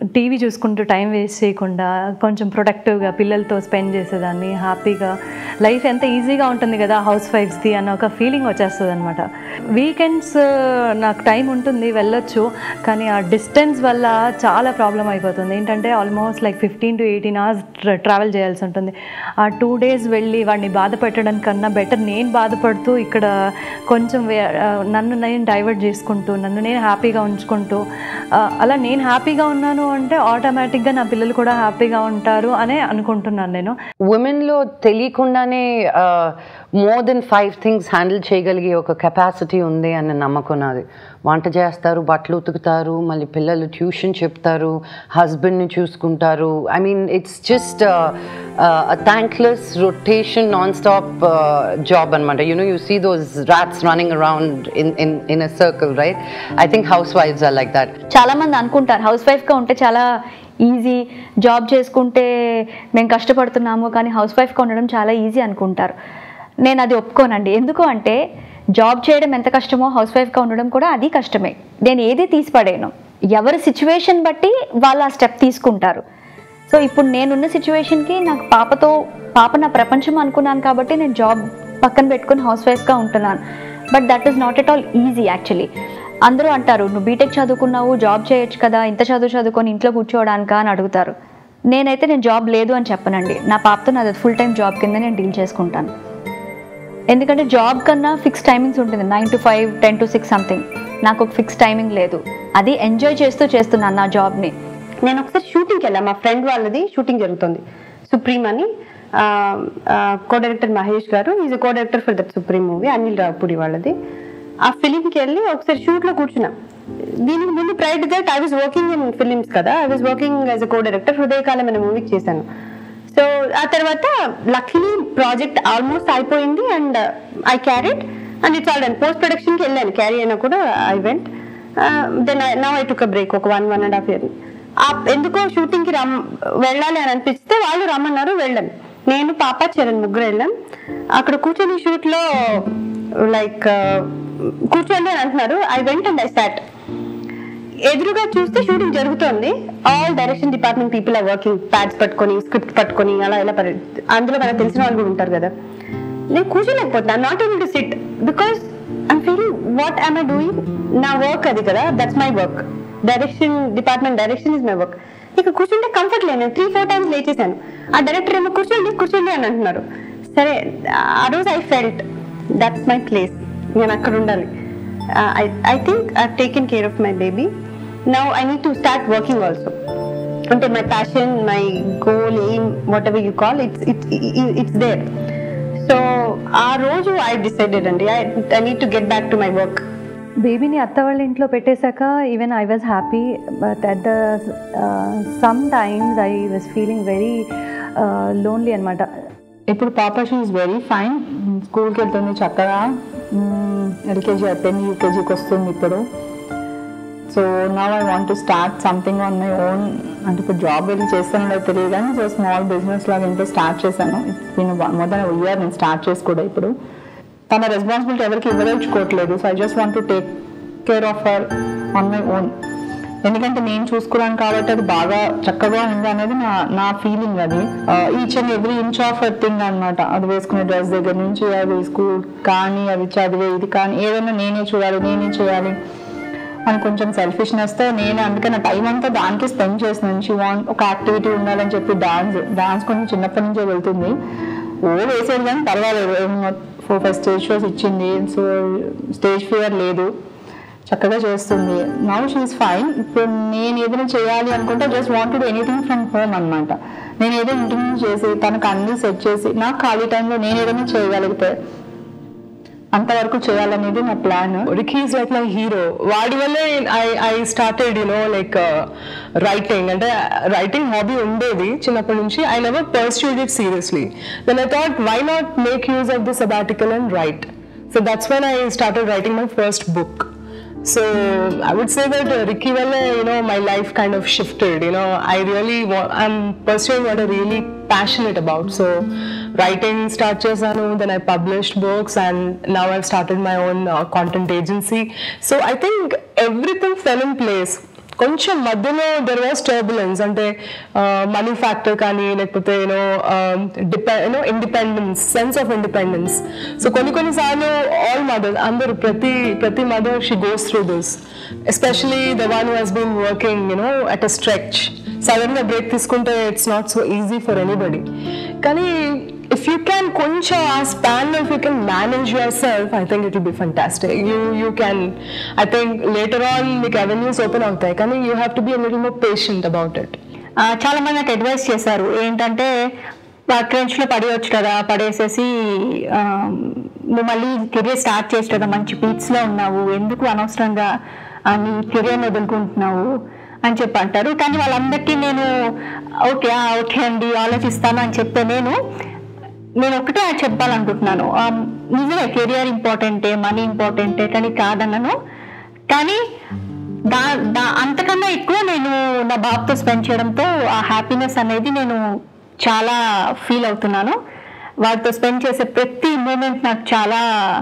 Speaker 4: టీవీ చూసుకుంటూ టైం వేస్ట్ చేయకుండా కొంచెం ప్రొడక్టివ్గా పిల్లలతో స్పెండ్ చేసేదాన్ని హ్యాపీగా లైఫ్ ఎంత ఈజీగా ఉంటుంది కదా హౌస్ వైఫ్స్ది అన్న ఒక ఫీలింగ్ వచ్చేస్తుంది అనమాట వీకెండ్స్ నాకు టైం ఉంటుంది వెళ్ళొచ్చు కానీ ఆ డిస్టెన్స్ వల్ల చాలా ప్రాబ్లం అయిపోతుంది ఏంటంటే almost like fifteen to eighteen hours travel చేయాల్సి ఉంటుంది ఆ టూ డేస్ వెళ్ళి వాడిని బాధ పెట్టడం కన్నా బెటర్ నేను బాధపడుతూ ఇక్కడ కొంచెం వే- ఆ, నన్ను నేను డైవర్ట్ చేసుకుంటూ నన్ను నేను హ్యాపీగా ఉంచుకుంటూ ఆ, అలా నేను హ్యాపీగా ఉన్నాను అంటే ఆటోమేటిక్గా నా పిల్లలు కూడా హ్యాపీగా ఉంటారు అనే అనుకుంటున్నాను నేను
Speaker 1: ఉమెన్లో తెలియకుండానే more than five things handle చేయగలిగే ఒక కెపాసిటీ ఉంది అన్న నమ్మకం నాది వంట చేస్తారు బట్టలు ఉతుకుతారు మళ్ళీ పిల్లలు ట్యూషన్ చెప్తారు హస్బెండ్ని చూసుకుంటారు I mean it's just thankless rotation non stop job అనమాట you know you see those rats running around in in in a circle right I think హౌస్ వైఫ్స్ ఆర్ లైక్ దట్
Speaker 2: చాలా మంది అనుకుంటారు హౌస్ వైఫ్గా ఉంటే చాలా ఈజీ జాబ్ చేసుకుంటే మేము కష్టపడుతున్నాము కానీ హౌస్ వైఫ్గా ఉండడం చాలా ఈజీ అనుకుంటారు నేను అది ఒప్పుకోనండి ఎందుకు అంటే జాబ్ చేయడం ఎంత కష్టమో హౌస్ వైఫ్గా ఉండడం కూడా అది కష్టమే నేను ఏది తీసిపడేను ఎవరి సిచ్యువేషన్ బట్టి వాళ్ళు ఆ స్టెప్ తీసుకుంటారు సో ఇప్పుడు నేనున్న సిచ్యువేషన్కి నాకు పాపతో పాప నా ప్రపంచం అనుకున్నాను కాబట్టి నేను జాబ్ పక్కన పెట్టుకుని హౌస్ వైఫ్గా ఉంటున్నాను but that is not at all easy actually అందరూ అంటారు నువ్వు బీటెక్ చదువుకున్నావు జాబ్ చేయొచ్చు కదా ఇంత చదువు చదువుకొని ఇంట్లో కూర్చోవడానికా అని అడుగుతారు నేనైతే నేను జాబ్ లేదు అని చెప్పనండి నా పాపతో నాది ఫుల్ టైం జాబ్ కింద నేను డీల్ చేసుకుంటాను ఎందుకంటే జాబ్ కన్నా ఫిక్స్ టైమింగ్స్ ఉంటుంది nine to five ten to six something నాకు ఒక ఫిక్స్ టైమింగ్ లేదు అది ఎంజాయ్ చేస్తూ చేస్తున్నాను నా జాబ్ని
Speaker 3: నేను ఒకసారి షూటింగ్కి వెళ్ళాను మా ఫ్రెండ్ వాళ్ళది షూటింగ్ జరుగుతుంది సుప్రీం అని కో director Mahesh garu is co director for that Supreme movie Anil Ravipudi వాళ్ళది ఆ ఫిలింకి వెళ్ళి ఒకసారి షూట్లో కూర్చున్నా దీనికి ముందు pride that I was working in films కదా I was working as a co director Hrudayakaalam అనే మూవీకి చేశాను సో ఆ తర్వాత లక్లీ ప్రాజెక్ట్ ఆల్మోస్ట్ అయిపోయింది and I carried and it's all done post ప్రొడక్షన్కి వెళ్ళాను క్యారీ అయినా కూడా I went then now I took break ఒక one one and half year ఎందుకో షూటింగ్ కి రమ్ వెళ్ళాలి అని అనిపిస్తే వాళ్ళు రమ్మన్నారు వెళ్ళాను నేను పాప చరణ్ ముగ్గురు వెళ్ళాం అక్కడ కూర్చొని షూట్ లో లైక్ కూర్చోండి అని అంటున్నారు I went and I start ఎదురుగా చూస్తే షూటింగ్ జరుగుతోంది all direction department people are working pads పట్టుకొని స్క్రిప్ట్ పట్టుకొని అలా ఇలా పరి- అందులో మనకు తెలిసిన వాళ్ళు కూడా ఉంటారు కదా నేను కూర్చోలేకపోతున్నా not able to sit because I'm feeling what I'm I doing నా వర్క్ అది కదా that's my work direction department direction is my work ఇక కూర్చుంటే కంఫర్ట్ లేదు త్రీ ఫోర్ టైమ్స్ లేచేసాను ఆ డైరెక్టర్ ఏమో కూర్చోండి కూర్చోండి అని అంటున్నారు సరే ఆ రోజు I felt that's my place నేను అక్కడ ఉండాలి I think I taken care of my baby now I need to start working also అంటే my passion my goal aim whatever you call it's it's it's there so ఆ రోజు I decided అండి I I need to get back to my work
Speaker 4: బేబీని అత్త వాళ్ళ ఇంట్లో పెట్టేశాక even I was happy but at the some times I was feeling very lonely అనమాట
Speaker 8: ఇప్పుడు పాప షీ ఈజ్ వెరీ ఫైన్ స్కూల్కి వెళ్తుంది చక్కగా ఎల్కేజీ అయిపోయింది యూకేజీకి వస్తుంది ఇప్పుడు so now I want to start something on my own అంటే ఇప్పుడు జాబ్ వెళ్ళి చేస్తానో లేదో తెలియదు కానీ సో స్మాల్ బిజినెస్ లాగా ఎంతో స్టార్ట్ చేశాను it's been more than year నేను స్టార్ట్ చేసి కూడా ఇప్పుడు తన రెస్పాన్సిబిలిటీ ఎవరికి ఇవ్వదలుచుకోవట్లేదు so I just want to take care of her on my own ఎందుకంటే నేను చూసుకున్నాను కాబట్టి అది బాగా చక్కగా ఉంది అనేది నా నా ఫీలింగ్ అది each and every inch of a thing అనమాట అది వేసుకునే డ్రెస్ దగ్గర నుంచి అది స్కూల్ కానీ అది చదివే ఇది కానీ ఏదైనా నేనే చూడాలి నేనే చేయాలి అని కొంచెం సెల్ఫిష్నెస్తో నేను అందుకే నా టైం అంతా దానికి స్పెండ్ చేసిన నుంచి వాంట్ ఒక యాక్టివిటీ ఉండాలని చెప్పి డాన్స్ డాన్స్ కొంచెం చిన్నప్పటి నుంచే వెళ్తుంది ఓ వేసేది కానీ పర్వాలేదు ఫోర్ ఫైవ్ స్టేజ్ షోస్ ఇచ్చింది సో స్టేజ్ ఫియర్ లేదు చక్కగా చేస్తుంది నౌ షీఈస్ ఫైన్ ఇప్పుడు నేను ఏదైనా చేయాలి అనుకుంటే just wanted anything from home అనమాట నేను ఏదో ఇంటి నుంచి చేసి తనకు అన్ని సెట్ చేసి నాకు ఖాళీ టైంలో నేను ఏదైనా చేయగలిగితే అంతవరకు చేయాలనేది నా plan
Speaker 7: Ricky is like my hero. వాడి వల్లే I I started you know like writing అంటే రైటింగ్ హాబీ ఉండేది చిన్నప్పటి నుంచి I never pursued it seriously then I thought why not make use of the sabbatical and write so that's when I started writing my first book So I would say that uh, Ricky Vella, you know, my life kind of shifted. You know, I really wa- I'm pursuing what I'm really passionate about. So writing start chesanu, then I published books, and now I've started my own uh, content agency. So I think everything fell in place. కొంచెం మధ్యలో there was turbulence అంటే money factor కానీ లేకపోతే యూనో డిపె you know independence sense of independence so కొన్ని కొన్నిసార్లు all mothers అందరూ ప్రతి ప్రతి mother she goes through this especially the one who has been working you know at a stretch సడన్గా బ్రేక్ తీసుకుంటే it's not so easy for anybody కానీ if you can కొంచెం ఆ span if you can manage yourself I think it will B fantastic you you can I think later on మీకు avenues open అవుతాయి కానీ you have to be little more patient about it
Speaker 5: ఆ, చాలా మంది నాకు advice చేశారు ఏంటంటే trench లో పడేయచ్చు కదా పడేసేసి ఆ, నువ్వు మళ్ళీ కెరియర్ స్టార్ట్ చేసి కదా మంచి పీట్స్ లో ఉన్నావు ఎందుకు అనవసరంగా ఆ, నీ కెరియర్ వదులుకుంటున్నావు అని చెప్పి అంటారు కానీ వాళ్ళందరికీ నేను ఓకే ఆ, ఓకే అండి ఆలోచిస్తాను అని చెప్తే నేను నేను ఒకటే చెప్పాలనుకుంటున్నాను ఆ, నిజమే కెరియర్ ఇంపార్టెంటే మనీ ఇంపార్టెంటే కానీ కాదన్నాను కానీ దా దా అంతకన్నా ఎక్కువ నేను నా బాబుతో స్పెండ్ చేయడంతో ఆ హ్యాపీనెస్ అనేది నేను చాలా ఫీల్ అవుతున్నాను వాటితో స్పెండ్ చేసే ప్రతి మూమెంట్ నాకు చాలా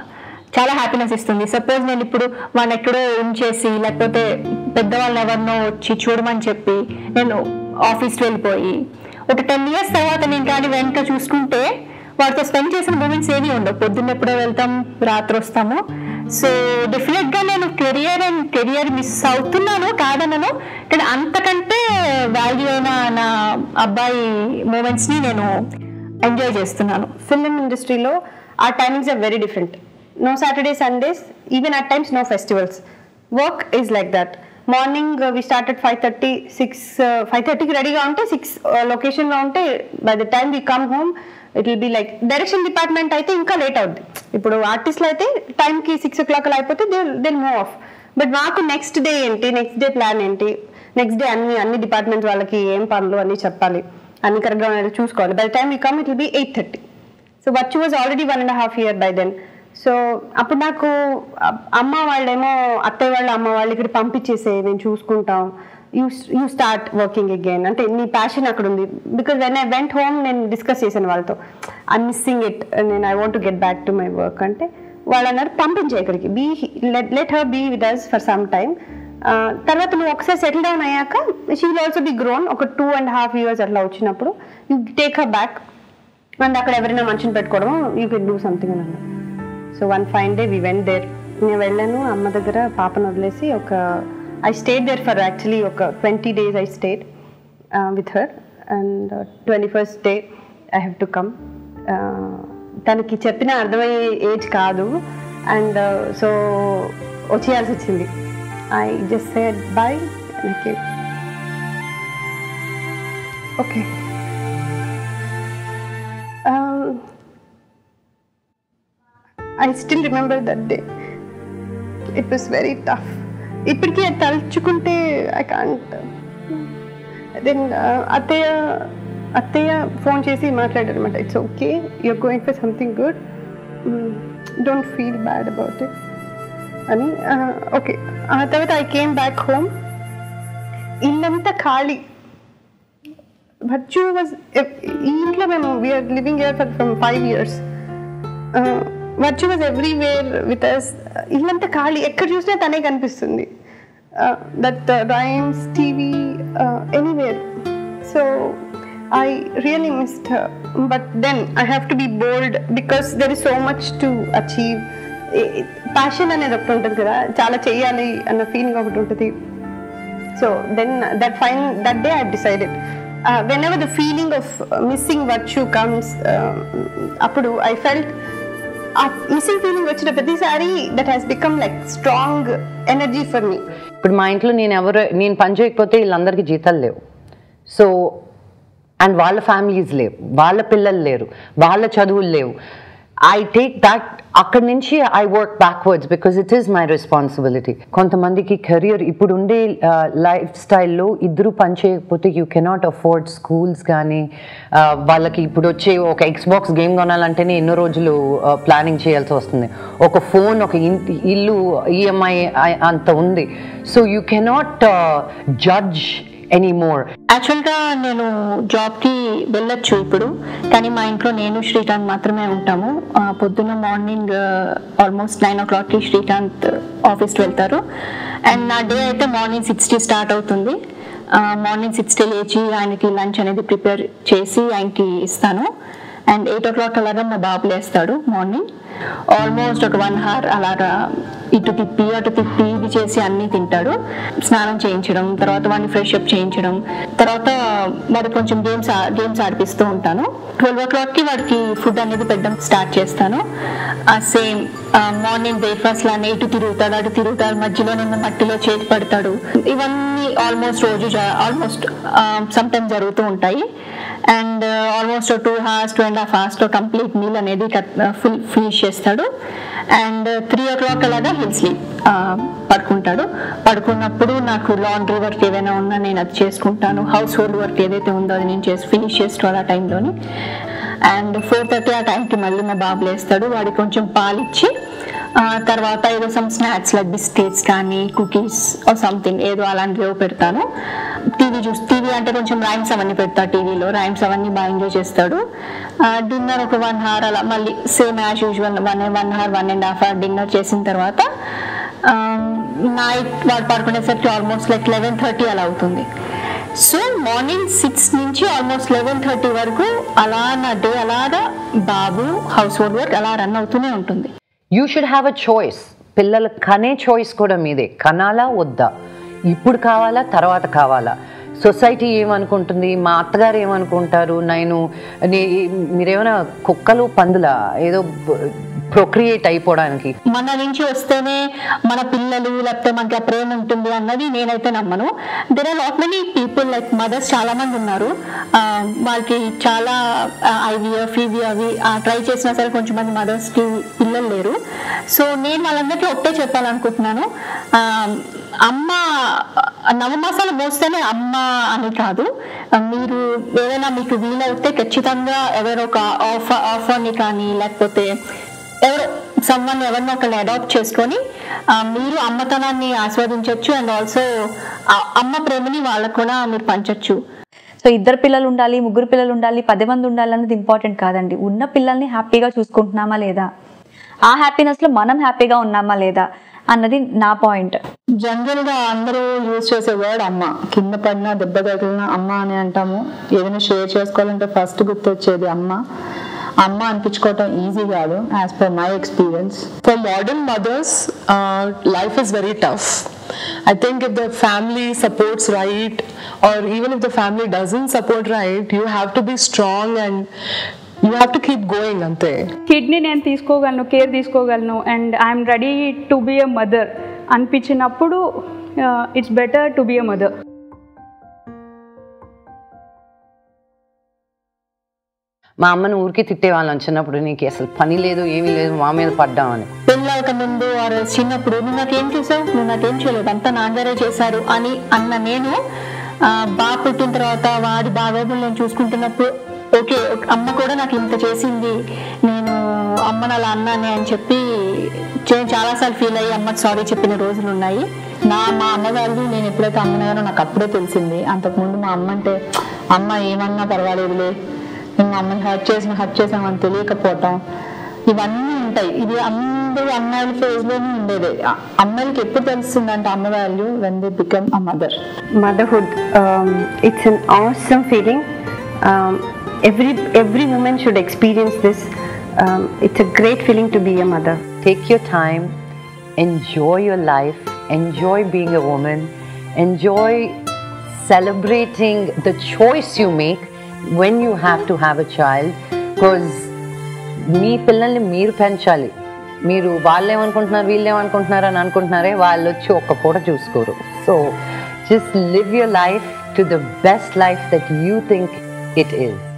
Speaker 5: చాలా హ్యాపీనెస్ ఇస్తుంది సపోజ్ నేను ఇప్పుడు వాడిని ఎక్కడో ఉంచేసి లేకపోతే పెద్దవాళ్ళు ఎవరినో వచ్చి చూడమని చెప్పి నేను ఆఫీస్కి వెళ్ళిపోయి ఒక టెన్ ఇయర్స్ తర్వాత నేను కానీ వెనక చూసుకుంటే వాటితో స్పెండ్ చేసిన మూమెంట్స్ ఏమీ ఉండవు పొద్దున్న ఎప్పుడో వెళ్తాం రాత్రి వస్తాము సో డెఫినెట్ గా నేను కెరియర్ అండ్ కెరియర్ మిస్ అవుతున్నాను కాదనను కానీ అంతకంటే వాల్యూ అయిన నా అబ్బాయి మూమెంట్స్ ని నేను ఎంజాయ్ చేస్తున్నాను
Speaker 3: ఫిల్మ్ ఇండస్ట్రీలో ఆ timings are very different no Saturday Sundays even at times no festivals work is like that morning we start at five thirty six five థర్టీకి రెడీగా ఉంటే సిక్స్ లొకేషన్లో ఉంటే by the time we come home it will be like direction department అయితే ఇంకా late అవుద్ది ఇప్పుడు ఆర్టిస్ట్లు అయితే టైంకి సిక్స్ ఓ క్లాక్ అలా అయిపోతే they they move off but మాకు నెక్స్ట్ డే ఏంటి నెక్స్ట్ డే ప్లాన్ ఏంటి నెక్స్ట్ డే అన్ని అన్ని డిపార్ట్మెంట్స్ వాళ్ళకి ఏం పనులు అన్ని చెప్పాలి అన్ని కరెక్ట్గా ఉన్నాయో చూసుకోవాలి by time you come it will be eight thirty so Varchu was already one and half year by then so అప్పుడు నాకు అ- అమ్మ వాళ్ళేమో అత్తయ్య వాళ్ళు అమ్మ వాళ్ళు ఇక్కడ పంపించేసే మేము చూసుకుంటాం you you start working again అంటే నీ ప్యాషన్ అక్కడ ఉంది because when I went home నేను డిస్కస్ చేశాను వాళ్ళతో ఐ మిస్సింగ్ ఇట్ నేను I want get back to my work అంటే వాళ్ళు అన్నారు పంపించే ఇక్కడికి be let her be with us for some time తర్వాత నువ్వు ఒకసారి సెటిల్ డౌన్ అయ్యాక she will also be grown ఒక టూ అండ్ హాఫ్ ఇయర్స్ అట్లా వచ్చినప్పుడు you take her back and అక్కడ ఎవరైనా మనిషిని పెట్టుకోవడం యూ కెన్ డూ సంథింగ్ అని అన్నారు so one fine day we went there నేను వెళ్ళాను అమ్మ దగ్గర పాపను వదిలేసి ఒక I stayed there for actually ఒక twenty days I stayed with her and twenty first day I have to come తనకి చెప్పిన అర్థమయ్యే ఏజ్ కాదు అండ్ సో వచ్చేయాల్సి వచ్చింది I just said bye okay I still remember that day it was very tough ఇప్పటికీ అది తలుచుకుంటే I can't then అత్తయ్య అత్తయ్య ఫోన్ చేసి మాట్లాడారు అనమాట it's okay you're going for something good don't feel bad about it అని ఓకే ఆ తర్వాత ఐ కేమ్ బ్యాక్ హోమ్ ఇల్లంతా ఖాళీ వర్చు వాజ్ ఈ ఇంట్లో మేము we're living year for from five years Varchu was everywhere with us ఇల్లంతా ఖాళీ ఎక్కడ చూసినా తనే కనిపిస్తుంది that rhymes TV anywhere so I really missed but then I have to be bold because there is so much to achieve passion అనేది ఒకటి ఉంటుంది కదా చాలా చెయ్యాలి అన్న ఫీలింగ్ ఒకటి ఉంటుంది so then that fine that day I decided whenever the feeling of missing Varchu comes అప్పుడు ఐ ఫెల్ట్ ఆ మిస్సింగ్ ఫీలింగ్ వచ్చిన ప్రతిసారి that has become like strong energy for me
Speaker 1: ఇప్పుడు మా ఇంట్లో నేను ఎవరు నేను పని చేయకపోతే వీళ్ళందరికీ జీతాలు లేవు సో అండ్ వాళ్ళ ఫ్యామిలీస్ లేవు వాళ్ళ పిల్లలు లేరు వాళ్ళ చదువులు లేవు ఐ టేక్ దట్ అక్కడి నుంచి I work backwards because it is my responsibility కొంతమందికి కెరియర్ ఇప్పుడు ఉండే లైఫ్ స్టైల్లో ఇద్దరు పని చేయకపోతే యూ కెనాట్ అఫోర్డ్ స్కూల్స్ కానీ వాళ్ళకి ఇప్పుడు వచ్చే ఒక ఎక్స్బాక్స్ గేమ్ కొనాలంటేనే ఎన్నో రోజులు ప్లానింగ్ చేయాల్సి వస్తుంది ఒక ఫోన్ ఒక ఇంటి ఇల్లు ఈఎంఐ అంత ఉంది so you cannot judge anymore.
Speaker 5: యాక్చువల్గా నేను జాబ్కి వెళ్ళొచ్చు ఇప్పుడు కానీ మా ఇంట్లో నేను శ్రీకాంత్ మాత్రమే ఉంటాము ఆ, పొద్దున్న మార్నింగ్ ఆల్మోస్ట్ నైన్ ఓ క్లాక్కి శ్రీకాంత్ ఆఫీస్కి వెళ్తారు అండ్ నా డే అయితే మార్నింగ్ సిక్స్టీ స్టార్ట్ అవుతుంది మార్నింగ్ సిక్స్టీ లేచి ఆయనకి లంచ్ అనేది ప్రిపేర్ చేసి ఆయనకి ఇస్తాను అండ్ ఎయిట్ ఓ క్లాక్ అలాగా మా బాబు లేస్తాడు మార్నింగ్ ఆల్మోస్ట్ ఒక వన్ అవర్ అలాగా ఇటు తిప్పి అటు తిప్పి ఇది చేసి అన్నీ తింటాడు స్నానం చేయించడం తర్వాత వాడిని ఫ్రెష్ అప్ చేయించడం తర్వాత వాడికి కొంచెం గేమ్స్ గేమ్స్ ఆడిపిస్తూ ఉంటాను ట్వెల్వ్ ఓ క్లాక్కి వాడికి ఫుడ్ అనేది పెట్టడం స్టార్ట్ చేస్తాను సేమ్ మార్నింగ్ బ్రేక్ఫాస్ట్ లానే ఇటు తిరుగుతాడు అటు తిరుగుతాడు మధ్యలో నేను మట్టిలో చేతి పడతాడు ఇవన్నీ ఆల్మోస్ట్ రోజు ఆల్మోస్ట్ సమ్ టైమ్ జరుగుతూ ఉంటాయి and almost two hours two and half హార్స్లో కంప్లీట్ మీల్ అనేది ఫుల్ ఫినిష్ చేస్తాడు అండ్ త్రీ ఓ క్లాక్ అలాగా హిల్ స్లీప్ పడుకుంటాడు పడుకున్నప్పుడు నాకు లాండ్రీ వర్క్ ఏదైనా ఉన్నా నేను అది చేసుకుంటాను హౌస్ హోల్డ్ వర్క్ ఏదైతే ఉందో అది నేను చేసి ఫినిష్ చేసుకోవాలి ఆ టైంలోని అండ్ ఫోర్ థర్టీ ఆ టైంకి మళ్ళీ మా బాబు లేస్తాడు వాడికి కొంచెం పాలిచ్చి ఆ, తర్వాత ఏదో సమ్ స్నాక్స్ లైక్ బిస్కెట్స్ కానీ కుకీస్ సంథింగ్ ఏదో అలాంటివి ఏవో పెడతాను టీవీ చూసి టీవీ అంటే కొంచెం రైమ్స్ అవన్నీ పెడతా టీవీలో రైమ్స్ అవన్నీ బాగా ఎంజాయ్ చేస్తాడు డిన్నర్ ఒక వన్ అవర్ అలా మళ్ళీ same as usual one one hour one and half hour dinner చేసిన తర్వాత నైట్ వాడు పడుకునేసరికి ఆల్మోస్ట్ లైక్ లెవెన్ థర్టీ అలా అవుతుంది సో మార్నింగ్ సిక్స్ నుంచి ఆల్మోస్ట్ లెవెన్ థర్టీ వరకు అలా నా డే అలాగా బాబు హౌస్ హోల్డ్ వర్క్ అలా రన్ అవుతూనే ఉంటుంది
Speaker 1: you should have a choice పిల్లలు కనే చాయిస్ కూడా మీదే కనాలా వద్దా ఇప్పుడు కావాలా తర్వాత కావాలా సొసైటీ ఏమనుకుంటుంది మా అత్తగారు ఏమనుకుంటారు నేను నే- మీరేమైనా కుక్కలు పందుల ఏదో ప్రొక్రియేట్ అయిపోవడానికి
Speaker 5: మన నుంచి వస్తేనే మన పిల్లలు లేకపోతే మనకి ఆ ప్రేమ ఉంటుంది అన్నది నేనైతే నమ్మను there are lot many people like mothers చాలా మంది ఉన్నారు ఆ, వాళ్ళకి చాలా ఐవీఎఫ్ ఇవి అవి ట్రై చేసినా సరే కొంచెం మంది మదర్స్ కి పిల్లలు లేరు సో నేను వాళ్ళందరికీ ఒకటే చెప్పాలనుకుంటున్నాను ఆ, అమ్మ నవమాసాలు మోస్తేనే అమ్మ అని కాదు ఆ, మీరు ఏదైనా మీకు వీలైతే ఖచ్చితంగా ఎవరో ఒక ఆఫర్ ఆఫర్ని కానీ లేకపోతే ఎవరు సమ్మన్ ఎవరినో ఒకరిని అడాప్ట్ చేసుకొని ఆ, మీరు అమ్మతనాన్ని ఆస్వాదించవచ్చు అండ్ ఆల్సో అమ్మ ప్రేమని వాళ్ళకు కూడా మీరు పంచొచ్చు
Speaker 2: సో ఇద్దరు పిల్లలు ఉండాలి ముగ్గురు పిల్లలు ఉండాలి పది మంది ఉండాలి అన్నది ఇంపార్టెంట్ కాదండి ఉన్న పిల్లల్ని హ్యాపీగా చూసుకుంటున్నామా లేదా ఆ హ్యాపీనెస్లో మనం హ్యాపీగా ఉన్నామా లేదా అన్నది నా పాయింట్
Speaker 8: జనరల్ గా అందరూ యూజ్ చేసే వర్డ్ అమ్మ కింద పడినా దెబ్బ తగిలిన అమ్మ అని అంటాము ఏదైనా షేర్ చేసుకోవాలంటే ఫస్ట్ గుర్తొచ్చేది అమ్మ అమ్మ అనిపించుకోవటం ఈజీ కాదు as per my experience
Speaker 7: For modern mothers, uh, life is very tough. I think if the family supports right, or even if the family doesn't support right, you have to be strong and you have to keep going, ante.
Speaker 6: Kidney నేను తీసుకోగలను care తీసుకోగలను and I'm ready to be a mother అనిపించినప్పుడు it's better to be a mother
Speaker 1: మా అమ్మను ఊరికి తిట్టేవాళ్ళం చిన్నప్పుడు నీకు అసలు పని లేదు ఏమీ లేదు మా మీద పడ్డామని
Speaker 5: పెళ్ళవక ముందు ఆర్ చిన్నప్పుడు నువ్వు నాకేం చేసావు నువ్వు నాకేం చేయలేదు అంతా నాన్నగారే చేశారు అని అన్న నేను ఆ, బాగా పుట్టిన తర్వాత వాడి బాగోగులు నేను చూసుకుంటున్నప్పుడు ఓకే అమ్మ కూడా నాకు ఇంత చేసింది నేను అమ్మని అలా అన్నానే అని చెప్పి చే- చాలాసార్లు ఫీల్ అయ్యి అమ్మకి సారీ చెప్పిన రోజులు ఉన్నాయి
Speaker 8: నా మా అమ్మ వాళ్ళు నేను ఎప్పుడైతే అమ్మనానో నాకు అప్పుడే తెలిసింది అంతకుముందు మా అమ్మ అంటే అమ్మ ఏమన్నా పర్వాలేదులే నేను మా అమ్మని హర్ట్ చేసిన హర్ట్ చేసామని తెలియకపోవటం ఇవన్నీ ఉంటాయి ఇది అందరూ అమ్మాయిల ఫేజ్ లోనే ఉండేది అ- అమ్మాయిలకి ఎప్పుడు తెలుస్తుందంటే అమ్మ value when they become a mother
Speaker 3: motherhood um, it's an awesome feeling um, every every woman should experience this um, it's a great feeling to be a mother
Speaker 1: Take your time, enjoy your life, enjoy being a woman, enjoy celebrating the choice you make when you have to have a child because మీ పిల్లల్ని మీరు పెంచాలి మీరు వాళ్ళు ఏమనుకుంటున్నారు వీళ్ళు ఏమనుకుంటున్నారు అని అనుకుంటున్నారే వాళ్ళు వచ్చి ఒక్క పూట చూసుకోరు so just live your life to the best life that you think it is